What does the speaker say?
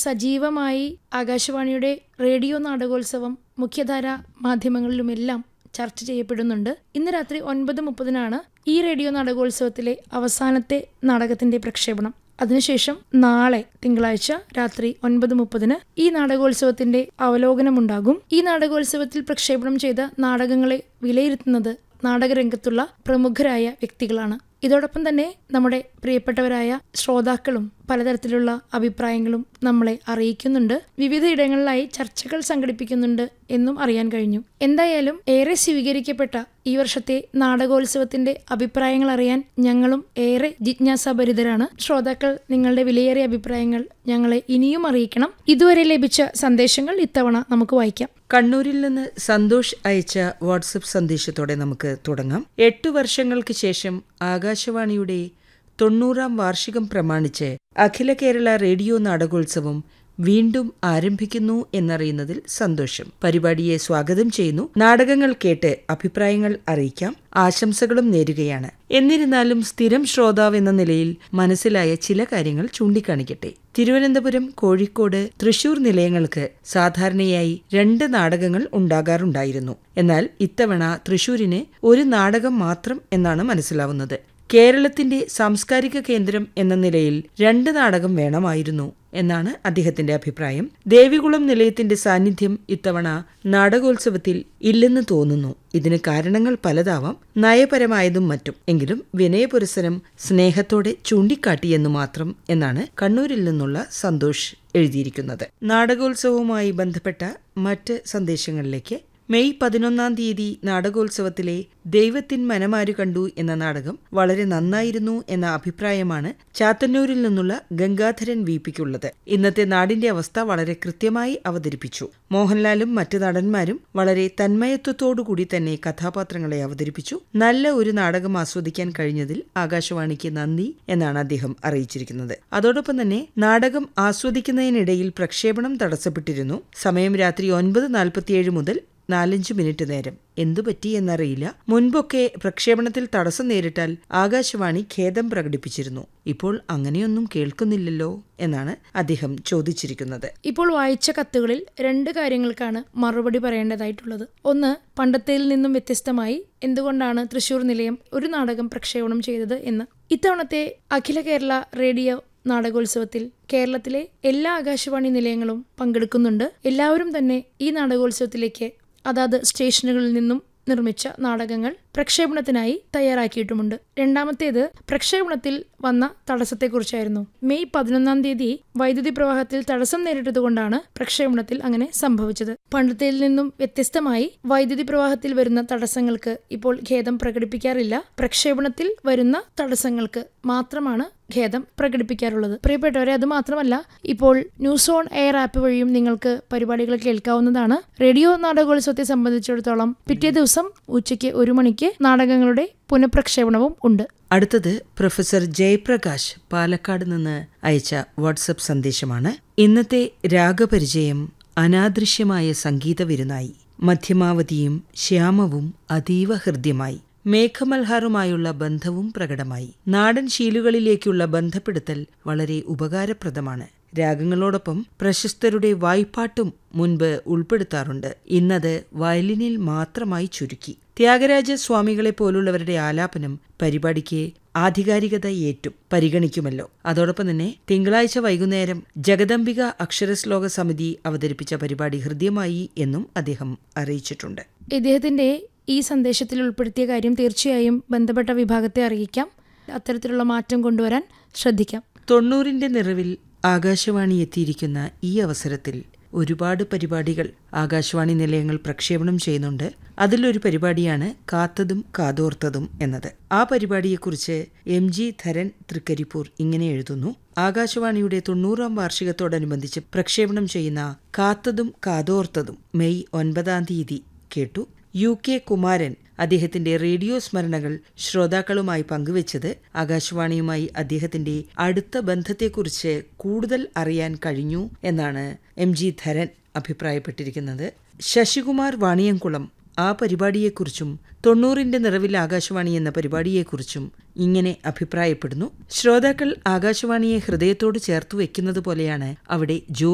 സജീവമായി ആകാശവാണിയുടെ റേഡിയോ നാടകോത്സവം മുഖ്യധാര മാധ്യമങ്ങളിലുമെല്ലാം ചർച്ച ചെയ്യപ്പെടുന്നുണ്ട് ഇന്ന് രാത്രി ഒൻപത് മുപ്പതിനാണ് ഈ റേഡിയോ നാടകോത്സവത്തിലെ അവസാനത്തെ നാടകത്തിന്റെ പ്രക്ഷേപണം അതിനുശേഷം നാളെ തിങ്കളാഴ്ച രാത്രി ഒൻപത് മുപ്പതിന് ഈ നാടകോത്സവത്തിന്റെ അവലോകനമുണ്ടാകും ഈ നാടകോത്സവത്തിൽ പ്രക്ഷേപണം ചെയ്ത നാടകങ്ങളെ വിലയിരുത്തുന്നത് നാടകരംഗത്തുള്ള പ്രമുഖരായ വ്യക്തികളാണ് ഇതോടൊപ്പം തന്നെ നമ്മുടെ പ്രിയപ്പെട്ടവരായ ശ്രോതാക്കളും പലതരത്തിലുള്ള അഭിപ്രായങ്ങളും നമ്മളെ അറിയിക്കുന്നുണ്ട് വിവിധ ഇടങ്ങളിലായി ചർച്ചകൾ സംഘടിപ്പിക്കുന്നുണ്ട് എന്നും അറിയാൻ കഴിഞ്ഞു എന്തായാലും ഏറെ സ്വീകരിക്കപ്പെട്ട ഈ വർഷത്തെ നാടകോത്സവത്തിന്റെ അഭിപ്രായങ്ങൾ അറിയാൻ ഞങ്ങളും ഏറെ ജിജ്ഞാസാഭരിതരാണ് ശ്രോതാക്കൾ നിങ്ങളുടെ വിലയേറിയ അഭിപ്രായങ്ങൾ ഞങ്ങളെ ഇനിയും അറിയിക്കണം ഇതുവരെ ലഭിച്ച സന്ദേശങ്ങൾ ഇത്തവണ നമുക്ക് വായിക്കാം കണ്ണൂരിൽ നിന്ന് സന്തോഷ് അയച്ച വാട്സപ്പ് സന്ദേശത്തോടെ നമുക്ക് തുടങ്ങാം എട്ടു വർഷങ്ങൾക്ക് ശേഷം ആകാശവാണിയുടെ തൊണ്ണൂറാം വാർഷികം പ്രമാണിച്ച് അഖില കേരള റേഡിയോ നാടകോത്സവം വീണ്ടും ആരംഭിക്കുന്നു എന്നറിയുന്നതിൽ സന്തോഷം പരിപാടിയെ സ്വാഗതം ചെയ്യുന്നു നാടകങ്ങൾ കേട്ട് അഭിപ്രായങ്ങൾ അറിയിക്കാം ആശംസകളും നേരുകയാണ് എന്നിരുന്നാലും സ്ഥിരം ശ്രോതാവ് എന്ന നിലയിൽ മനസ്സിലായ ചില കാര്യങ്ങൾ ചൂണ്ടിക്കാണിക്കട്ടെ തിരുവനന്തപുരം കോഴിക്കോട് തൃശൂർ നിലയങ്ങൾക്ക് സാധാരണയായി രണ്ട് നാടകങ്ങൾ ഉണ്ടാകാറുണ്ടായിരുന്നു എന്നാൽ ഇത്തവണ തൃശൂരിന് ഒരു നാടകം മാത്രം എന്നാണ് മനസ്സിലാവുന്നത് കേരളത്തിന്റെ സാംസ്കാരിക കേന്ദ്രം എന്ന നിലയിൽ രണ്ട് നാടകം വേണമായിരുന്നു എന്നാണ് അദ്ദേഹത്തിന്റെ അഭിപ്രായം ദേവികുളം നിലയത്തിന്റെ സാന്നിധ്യം ഇത്തവണ നാടകോത്സവത്തിൽ ഇല്ലെന്ന് തോന്നുന്നു ഇതിന് കാരണങ്ങൾ പലതാവാം നയപരമായതും മറ്റും എങ്കിലും വിനയപുരസരം സ്നേഹത്തോടെ ചൂണ്ടിക്കാട്ടിയെന്നു മാത്രം എന്നാണ് കണ്ണൂരിൽ നിന്നുള്ള സന്തോഷ് എഴുതിയിരിക്കുന്നത് നാടകോത്സവവുമായി ബന്ധപ്പെട്ട മറ്റ് സന്ദേശങ്ങളിലേക്ക് മെയ് പതിനൊന്നാം തീയതി നാടകോത്സവത്തിലെ ദൈവത്തിൻ മനമാരു കണ്ടു എന്ന നാടകം വളരെ നന്നായിരുന്നു എന്ന അഭിപ്രായമാണ് ചാത്തന്നൂരിൽ നിന്നുള്ള ഗംഗാധരൻ വി പിക്കുള്ളത് ഇന്നത്തെ നാടിന്റെ അവസ്ഥ വളരെ കൃത്യമായി അവതരിപ്പിച്ചു മോഹൻലാലും മറ്റു നടന്മാരും വളരെ തന്മയത്വത്തോടുകൂടി തന്നെ കഥാപാത്രങ്ങളെ അവതരിപ്പിച്ചു നല്ല ഒരു നാടകം ആസ്വദിക്കാൻ കഴിഞ്ഞതിൽ ആകാശവാണിക്ക് നന്ദി എന്നാണ് അദ്ദേഹം അറിയിച്ചിരിക്കുന്നത് അതോടൊപ്പം തന്നെ നാടകം ആസ്വദിക്കുന്നതിനിടയിൽ പ്രക്ഷേപണം തടസ്സപ്പെട്ടിരുന്നു സമയം രാത്രി ഒൻപത് നാൽപ്പത്തിയേഴ് മുതൽ നാലഞ്ച് മിനിറ്റ് നേരം എന്തു പറ്റി എന്നറിയില്ല മുൻപൊക്കെ പ്രക്ഷേപണത്തിൽ തടസ്സം നേരിട്ടാൽ ആകാശവാണി ഖേദം പ്രകടിപ്പിച്ചിരുന്നു ഇപ്പോൾ അങ്ങനെയൊന്നും കേൾക്കുന്നില്ലല്ലോ എന്നാണ് അദ്ദേഹം ചോദിച്ചിരിക്കുന്നത് ഇപ്പോൾ വായിച്ച കത്തുകളിൽ രണ്ട് കാര്യങ്ങൾക്കാണ് മറുപടി പറയേണ്ടതായിട്ടുള്ളത് ഒന്ന് പണ്ടത്തേൽ നിന്നും വ്യത്യസ്തമായി എന്തുകൊണ്ടാണ് തൃശൂർ നിലയം ഒരു നാടകം പ്രക്ഷേപണം ചെയ്തത് എന്ന് ഇത്തവണത്തെ അഖില കേരള റേഡിയോ നാടകോത്സവത്തിൽ കേരളത്തിലെ എല്ലാ ആകാശവാണി നിലയങ്ങളും പങ്കെടുക്കുന്നുണ്ട് എല്ലാവരും തന്നെ ഈ നാടകോത്സവത്തിലേക്ക് അതാത് സ്റ്റേഷനുകളിൽ നിന്നും നിർമ്മിച്ച നാടകങ്ങൾ പ്രക്ഷേപണത്തിനായി തയ്യാറാക്കിയിട്ടുമുണ്ട് രണ്ടാമത്തേത് പ്രക്ഷേപണത്തിൽ വന്ന തടസ്സത്തെക്കുറിച്ചായിരുന്നു മെയ് പതിനൊന്നാം തീയതി വൈദ്യുതി പ്രവാഹത്തിൽ തടസ്സം നേരിട്ടതുകൊണ്ടാണ് പ്രക്ഷേപണത്തിൽ അങ്ങനെ സംഭവിച്ചത് പണ്ടത്തേൽ നിന്നും വ്യത്യസ്തമായി വൈദ്യുതി പ്രവാഹത്തിൽ വരുന്ന തടസ്സങ്ങൾക്ക് ഇപ്പോൾ ഖേദം പ്രകടിപ്പിക്കാറില്ല പ്രക്ഷേപണത്തിൽ വരുന്ന തടസ്സങ്ങൾക്ക് മാത്രമാണ് ഖേദം പ്രകടിപ്പിക്കാറുള്ളത് പ്രിയപ്പെട്ടവരെ അത് മാത്രമല്ല ഇപ്പോൾ ന്യൂസ് ഓൺ എയർ ആപ്പ് വഴിയും നിങ്ങൾക്ക് പരിപാടികൾ കേൾക്കാവുന്നതാണ് റേഡിയോ നാടകോത്സവത്തെ സംബന്ധിച്ചിടത്തോളം പിറ്റേ ദിവസം ഉച്ചയ്ക്ക് ഒരു മണിക്ക് നാടകങ്ങളുടെ പുനഃപ്രക്ഷേപണവും ഉണ്ട് അടുത്തത് പ്രൊഫസർ ജയപ്രകാശ് പാലക്കാട് നിന്ന് അയച്ച വാട്സപ്പ് സന്ദേശമാണ് ഇന്നത്തെ രാഗപരിചയം അനാദൃശ്യമായ സംഗീത വിരുന്നായി മധ്യമാവതിയും ശ്യാമവും അതീവ ഹൃദ്യമായി മേഘമൽഹാറുമായുള്ള ബന്ധവും പ്രകടമായി നാടൻ ശീലുകളിലേക്കുള്ള ബന്ധപ്പെടുത്തൽ വളരെ ഉപകാരപ്രദമാണ് രാഗങ്ങളോടൊപ്പം പ്രശസ്തരുടെ വായ്പാട്ടും മുൻപ് ഉൾപ്പെടുത്താറുണ്ട് ഇന്നത് വയലിനിൽ മാത്രമായി ചുരുക്കി ത്യാഗരാജ സ്വാമികളെ പോലുള്ളവരുടെ ആലാപനം പരിപാടിക്ക് ആധികാരികത ഏറ്റും പരിഗണിക്കുമല്ലോ അതോടൊപ്പം തന്നെ തിങ്കളാഴ്ച വൈകുന്നേരം ജഗദംബിക അക്ഷരശ്ലോക സമിതി അവതരിപ്പിച്ച പരിപാടി ഹൃദ്യമായി എന്നും അദ്ദേഹം അറിയിച്ചിട്ടുണ്ട് ഇദ്ദേഹത്തിന്റെ ഈ സന്ദേശത്തിൽ ഉൾപ്പെടുത്തിയ കാര്യം തീർച്ചയായും ബന്ധപ്പെട്ട വിഭാഗത്തെ അറിയിക്കാം അത്തരത്തിലുള്ള മാറ്റം കൊണ്ടുവരാൻ ശ്രദ്ധിക്കാം തൊണ്ണൂറിന്റെ നിറവിൽ ആകാശവാണി എത്തിയിരിക്കുന്ന ഈ അവസരത്തിൽ ഒരുപാട് പരിപാടികൾ ആകാശവാണി നിലയങ്ങൾ പ്രക്ഷേപണം ചെയ്യുന്നുണ്ട് അതിലൊരു പരിപാടിയാണ് കാത്തതും കാതോർത്തതും എന്നത് ആ പരിപാടിയെക്കുറിച്ച് എം ജി ധരൻ തൃക്കരിപ്പൂർ ഇങ്ങനെ എഴുതുന്നു ആകാശവാണിയുടെ തൊണ്ണൂറാം വാർഷികത്തോടനുബന്ധിച്ച് പ്രക്ഷേപണം ചെയ്യുന്ന കാത്തതും കാതോർത്തതും മെയ് ഒൻപതാം തീയതി കേട്ടു യു കെ കുമാരൻ അദ്ദേഹത്തിന്റെ റേഡിയോ സ്മരണകൾ ശ്രോതാക്കളുമായി പങ്കുവച്ചത് ആകാശവാണിയുമായി അദ്ദേഹത്തിന്റെ അടുത്ത ബന്ധത്തെക്കുറിച്ച് കൂടുതൽ അറിയാൻ കഴിഞ്ഞു എന്നാണ് എം ജി ധരൻ അഭിപ്രായപ്പെട്ടിരിക്കുന്നത് ശശികുമാർ വാണിയംകുളം ആ പരിപാടിയെക്കുറിച്ചും തൊണ്ണൂറിന്റെ നിറവിൽ ആകാശവാണി എന്ന പരിപാടിയെക്കുറിച്ചും ഇങ്ങനെ അഭിപ്രായപ്പെടുന്നു ശ്രോതാക്കൾ ആകാശവാണിയെ ഹൃദയത്തോട് ചേർത്തു വെക്കുന്നത് പോലെയാണ് അവിടെ ജോ